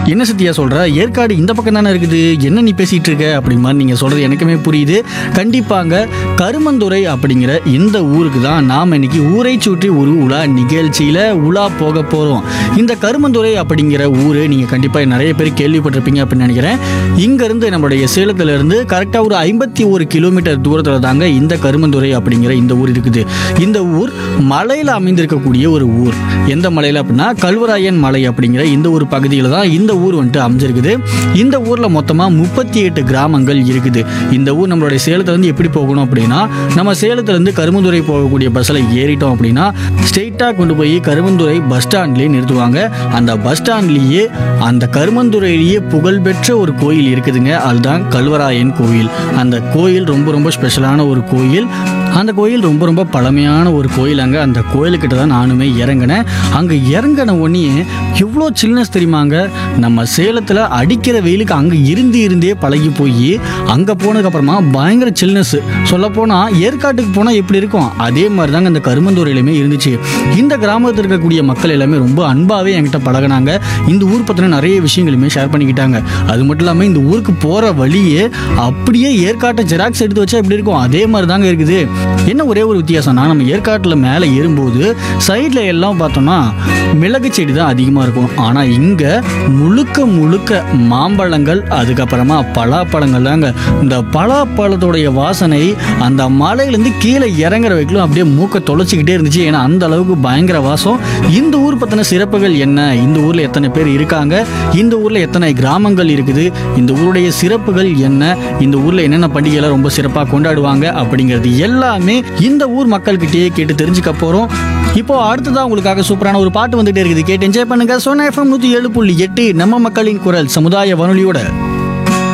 என்ன சத்தியா சொல்ற ஏற்காடு இந்த பக்கம் தானே இருக்குது என்ன நீ பேசிட்டு இருக்க அப்படி மாதிரி நீங்க சொல்றது எனக்குமே புரியுது கண்டிப்பாங்க கருமந்துறை அப்படிங்கிற இந்த ஊருக்கு தான் நாம் இன்னைக்கு ஊரை சுற்றி ஒரு உலா நிகழ்ச்சியில உலா போக போறோம் இந்த கருமந்துறை அப்படிங்கிற ஊர் நீங்க கண்டிப்பா நிறைய பேர் கேள்விப்பட்டிருப்பீங்க அப்படின்னு நினைக்கிறேன் இங்க இருந்து நம்மளுடைய சேலத்துல இருந்து கரெக்டா ஒரு ஐம்பத்தி ஒரு கிலோமீட்டர் தூரத்துல தாங்க இந்த கருமந்துறை அப்படிங்கிற இந்த ஊர் இருக்குது இந்த ஊர் மலையில அமைந்திருக்கக்கூடிய ஒரு ஊர் எந்த மலையில அப்படின்னா கல்வராயன் மலை அப்படிங்கிற இந்த ஒரு பகுதியில் தான் இந்த ஊர் வந்துட்டு அமைஞ்சிருக்குது இந்த ஊர்ல மொத்தமா முப்பத்தி எட்டு கிராமங்கள் இருக்குது இந்த ஊர் நம்மளுடைய சேலத்துல இருந்து எப்படி போகணும் அப்படின்னா நம்ம சேலத்துல இருந்து கருமந்துறை போகக்கூடிய பஸ்ஸில் ஏறிட்டோம் அப்படின்னா ஸ்ட்ரெயிட்டாக கொண்டு போய் கருமந்துறை பஸ் ஸ்டாண்ட்லேயே நிறுத்துவாங்க அந்த பஸ் ஸ்டாண்ட்லேயே அந்த கருமந்துறையிலேயே புகழ்பெற்ற ஒரு கோயில் இருக்குதுங்க அதுதான் கல்வராயன் கோயில் அந்த கோயில் ரொம்ப ரொம்ப ஸ்பெஷலான ஒரு கோயில் அந்த கோயில் ரொம்ப ரொம்ப பழமையான ஒரு கோயில் அங்கே அந்த கோயிலுக்கிட்ட தான் நானுமே இறங்கினேன் அங்கே இறங்கின உடனே எவ்வளோ சில்னஸ் தெரியுமாங்க நம்ம சேலத்தில் அடிக்கிற வெயிலுக்கு அங்கே இருந்து இருந்தே பழகி போய் அங்கே போனதுக்கப்புறமா பயங்கர சில்னஸ் சொல்லப்போனால் ஏற்காட்டுக்கு போனால் எப்படி இருக்கும் அதே மாதிரி தாங்க இந்த கருமந்தூரையிலுமே இருந்துச்சு இந்த கிராமத்தில் இருக்கக்கூடிய மக்கள் எல்லாமே ரொம்ப அன்பாகவே என்கிட்ட பழகினாங்க இந்த ஊர் பற்றின நிறைய விஷயங்களுமே ஷேர் பண்ணிக்கிட்டாங்க அது மட்டும் இல்லாமல் இந்த ஊருக்கு போகிற வழியே அப்படியே ஏற்காட்டை ஜெராக்ஸ் எடுத்து வச்சா எப்படி இருக்கும் அதே மாதிரி தாங்க இருக்குது என்ன ஒரே ஒரு வித்தியாசம்னா நம்ம ஏற்காட்டில் மேலே ஏறும்போது சைடில் எல்லாம் பார்த்தோம்னா மிளகு செடி தான் அதிகமாக இருக்கும் ஆனால் இங்கே முழுக்க முழுக்க மாம்பழங்கள் அதுக்கப்புறமா பலாப்பழங்கள் தாங்க இந்த பலாப்பழத்தோடைய வாசனை அந்த மலையிலேருந்து கீழே இறங்குற வரைக்கும் அப்படியே மூக்க தொலைச்சிக்கிட்டே இருந்துச்சு ஏன்னா அந்த அளவுக்கு பயங்கர வாசம் இந்த ஊர் பற்றின சிறப்புகள் என்ன இந்த ஊரில் எத்தனை பேர் இருக்காங்க இந்த ஊரில் எத்தனை கிராமங்கள் இருக்குது இந்த ஊருடைய சிறப்புகள் என்ன இந்த ஊரில் என்னென்ன பண்டிகைலாம் ரொம்ப சிறப்பாக கொண்டாடுவாங்க அப்படிங்கிறது எல்லாமே இந்த ஊர் மக்கள்கிட்டயே கேட்டு தெரிஞ்சுக்க போகிறோம் இப்போ அடுத்ததான் உங்களுக்காக சூப்பரான ஒரு பாட்டு வந்துட்டே இருக்குது கேட்டு என்ஜாய் பண்ணுங்க சோனா எஃப்எம் நூற்றி ஏழு புள்ளி எட்டு நம்ம மக்களின் குரல் சமுதாய வானொலியோட